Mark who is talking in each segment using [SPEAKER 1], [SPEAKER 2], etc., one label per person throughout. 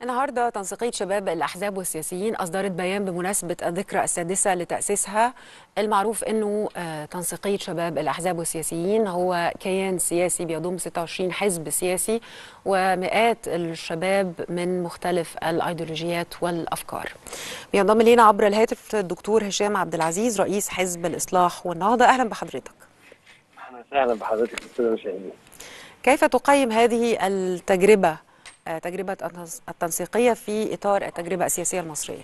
[SPEAKER 1] النهارده تنسيقية شباب الأحزاب والسياسيين أصدرت بيان بمناسبة الذكرى السادسة لتأسيسها المعروف أنه آه، تنسيقية شباب الأحزاب والسياسيين هو كيان سياسي بيضم 26 حزب سياسي ومئات الشباب من مختلف الأيديولوجيات والأفكار بينضم لينا عبر الهاتف الدكتور هشام عبد العزيز رئيس حزب الإصلاح والنهضة أهلا بحضرتك
[SPEAKER 2] اهلا وسهلا بحضرتك استاذ المشاهدين
[SPEAKER 1] كيف تقيم هذه التجربة آه، تجربة التنس- التنسيقية في إطار التجربة السياسية المصرية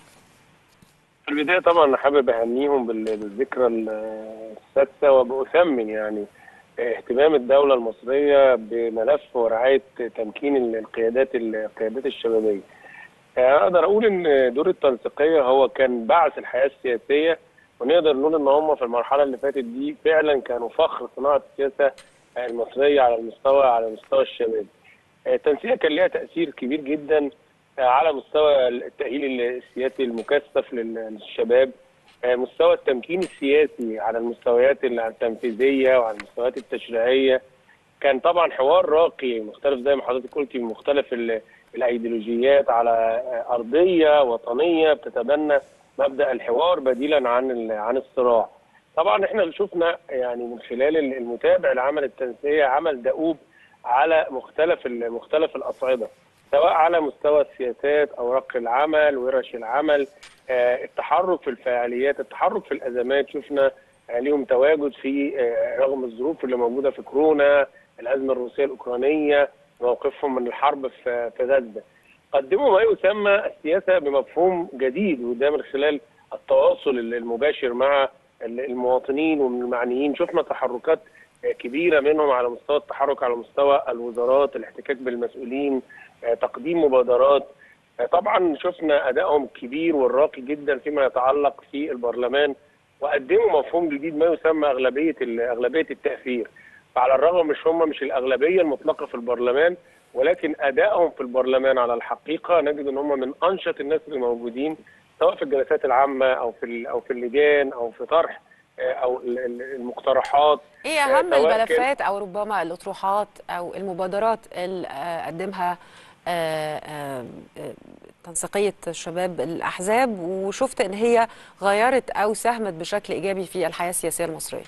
[SPEAKER 2] في البدايه طبعا انا حابب اهنيهم بال- بالذكرى ال- السادسه وبأثمن يعني اهتمام الدوله المصريه بملف ورعايه تمكين ال- القيادات القيادات الشبابيه. آه، اقدر اقول ان دور التنسيقيه هو كان بعث الحياه السياسيه ونقدر نقول ان هم في المرحله اللي فاتت دي فعلا كانوا فخر صناعه السياسه المصريه على المستوى على مستوى الشباب. آه، التنسيق كان ليها تاثير كبير جدا آه، على مستوى التاهيل السياسي المكثف لل- للشباب آه، مستوى التمكين السياسي على المستويات التنفيذيه وعلى المستويات التشريعيه كان طبعا حوار راقي مختلف زي ما حضرتك قلتي من مختلف ال- الايديولوجيات على آه، ارضيه وطنيه بتتبنى مبدا الحوار بديلا عن ال- عن الصراع. طبعا احنا شفنا يعني من خلال ال- المتابع لعمل التنسيقيه عمل دؤوب على مختلف ال- مختلف الاصعده سواء على مستوى السياسات اوراق العمل ورش العمل آه، التحرك في الفعاليات التحرك في الازمات شفنا آه، ليهم تواجد في آه، رغم الظروف اللي موجوده في كورونا الازمه الروسيه الاوكرانيه موقفهم من الحرب في في غزه قدموا ما يسمى السياسه بمفهوم جديد وده من خلال التواصل المباشر مع المواطنين والمعنيين شفنا تحركات كبيره منهم على مستوى التحرك على مستوى الوزارات الاحتكاك بالمسؤولين آه، تقديم مبادرات آه، طبعا شفنا ادائهم كبير والراقي جدا فيما يتعلق في البرلمان وقدموا مفهوم جديد ما يسمى اغلبيه ال- اغلبيه التاثير فعلى الرغم مش هم مش الاغلبيه المطلقه في البرلمان ولكن ادائهم في البرلمان على الحقيقه نجد ان هم من انشط الناس اللي موجودين سواء في الجلسات العامه او في ال- او في اللجان او في طرح آه، او ال- ال- المقترحات
[SPEAKER 1] إيه أهم
[SPEAKER 2] سواء كان-
[SPEAKER 1] الملفات أو ربما الأطروحات أو المبادرات اللي آه، قدمها آه، آه، آه، تنسيقية شباب الأحزاب وشفت إن هي غيرت أو ساهمت بشكل إيجابي في الحياة السياسية المصرية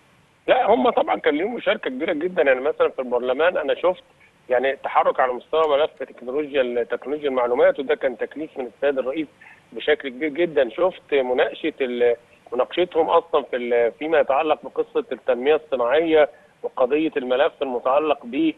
[SPEAKER 2] لا هم طبعا كان ليهم مشاركه كبيره جدا يعني مثلا في البرلمان انا شفت يعني تحرك على مستوى ملف تكنولوجيا تكنولوجيا المعلومات وده كان تكليف من السيد الرئيس بشكل كبير جدا شفت مناقشه ال- مناقشتهم اصلا في ال- فيما يتعلق بقصه التنميه الصناعيه وقضيه الملف المتعلق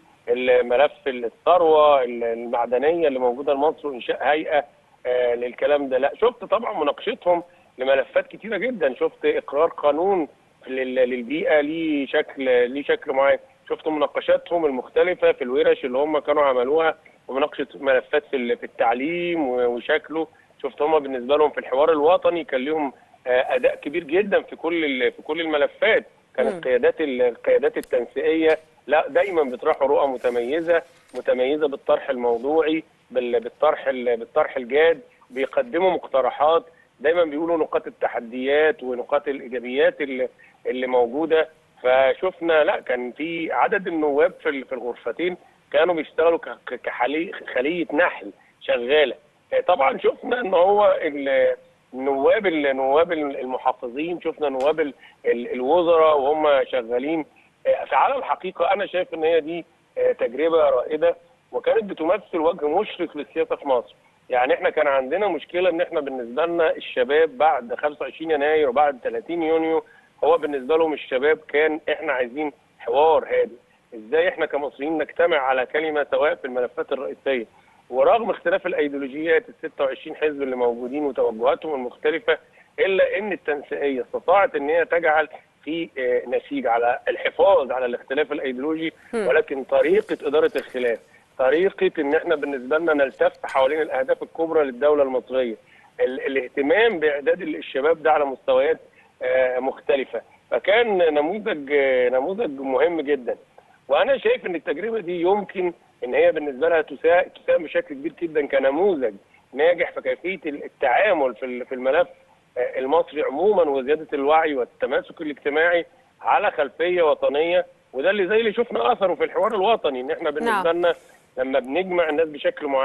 [SPEAKER 2] بملف الثروه المعدنيه اللي موجوده لمصر وانشاء هيئه آه، للكلام ده لا شفت طبعا مناقشتهم لملفات كتيره جدا شفت اقرار قانون لل- للبيئه ليه شكل ليه شكل معين شفت مناقشاتهم المختلفه في الورش اللي هم كانوا عملوها ومناقشه ملفات في ال- في التعليم و- وشكله شفت هم بالنسبه لهم في الحوار الوطني كان لهم آه، اداء كبير جدا في كل ال- في كل الملفات
[SPEAKER 1] مم.
[SPEAKER 2] كانت قيادات ال- القيادات التنسيقيه لا دايما بيطرحوا رؤى متميزه متميزه بالطرح الموضوعي بال- بالطرح ال- بالطرح الجاد بيقدموا مقترحات دايما بيقولوا نقاط التحديات ونقاط الايجابيات اللي, اللي موجوده فشفنا لا كان في عدد النواب في ال- في الغرفتين كانوا بيشتغلوا ك- ك- كحلي خليه نحل شغاله آه، طبعا شفنا ان هو ال- النواب النواب المحافظين شفنا نواب ال- ال- الوزراء وهم شغالين آه، فعلى الحقيقه انا شايف ان هي دي آه، تجربه رائده وكانت بتمثل وجه مشرق للسياسه في مصر يعني احنا كان عندنا مشكله ان احنا بالنسبه لنا الشباب بعد 25 يناير وبعد 30 يونيو هو بالنسبه لهم الشباب كان احنا عايزين حوار هادي ازاي احنا كمصريين نجتمع على كلمه سواء في الملفات الرئيسيه ورغم اختلاف الايديولوجيات ال 26 حزب اللي موجودين وتوجهاتهم المختلفه الا ان التنسيقيه استطاعت ان هي تجعل في آه، نسيج على الحفاظ على الاختلاف الايديولوجي
[SPEAKER 1] هم.
[SPEAKER 2] ولكن طريقه اداره الخلاف طريقه ان احنا بالنسبه لنا نلتف حوالين الاهداف الكبرى للدوله المصريه ال- الاهتمام باعداد الشباب ده على مستويات آه، مختلفه فكان نموذج آه، نموذج مهم جدا وانا شايف ان التجربه دي يمكن ان هي بالنسبه لها تسا- تساهم بشكل كبير جدا كنموذج ناجح في كيفيه التعامل في ال- في الملف آه، المصري عموما وزياده الوعي والتماسك الاجتماعي على خلفيه وطنيه وده اللي زي اللي شفنا اثره في الحوار الوطني ان احنا بالنسبه لنا لما بنجمع الناس بشكل معين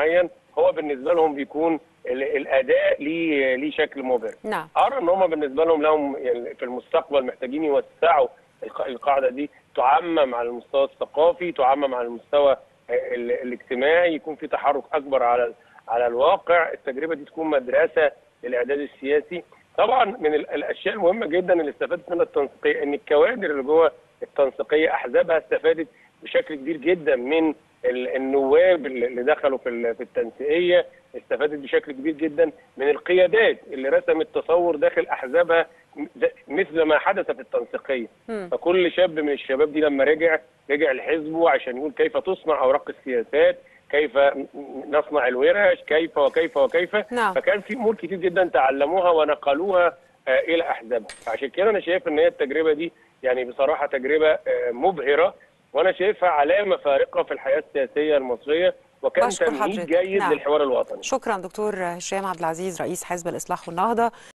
[SPEAKER 2] هو بالنسبه لهم بيكون ال- الاداء ليه ليه شكل مبهر
[SPEAKER 1] نعم
[SPEAKER 2] ارى ان هم بالنسبه لهم لهم يعني في المستقبل محتاجين يوسعوا الق- القاعده دي تعمم على المستوى الثقافي تعمم على المستوى ال- الاجتماعي يكون في تحرك اكبر على على الواقع التجربه دي تكون مدرسه للاعداد السياسي طبعا من ال- الاشياء المهمه جدا اللي استفادت منها التنسيقيه ان الكوادر اللي جوه التنسيقيه احزابها استفادت بشكل كبير جدا من ال- النواب اللي اللي دخلوا في ال- في التنسيقيه استفادت بشكل كبير جدا من القيادات اللي رسمت تصور داخل احزابها م- مثل ما حدث في التنسيقيه
[SPEAKER 1] مم.
[SPEAKER 2] فكل شاب من الشباب دي لما رجع رجع لحزبه عشان يقول كيف تصنع اوراق السياسات كيف ن- نصنع الورش كيف وكيف وكيف
[SPEAKER 1] نعم.
[SPEAKER 2] فكان في امور كتير جدا تعلموها ونقلوها آه، الى احزابهم فعشان كده انا شايف ان هي التجربه دي يعني بصراحه تجربه آه، مبهره وانا شايفها علامه فارقه في الحياه السياسيه المصريه وكان
[SPEAKER 1] بشكر
[SPEAKER 2] تمهيد
[SPEAKER 1] حضرتك.
[SPEAKER 2] جيد
[SPEAKER 1] نعم.
[SPEAKER 2] للحوار الوطني
[SPEAKER 1] شكرا دكتور هشام عبد العزيز رئيس حزب الاصلاح والنهضه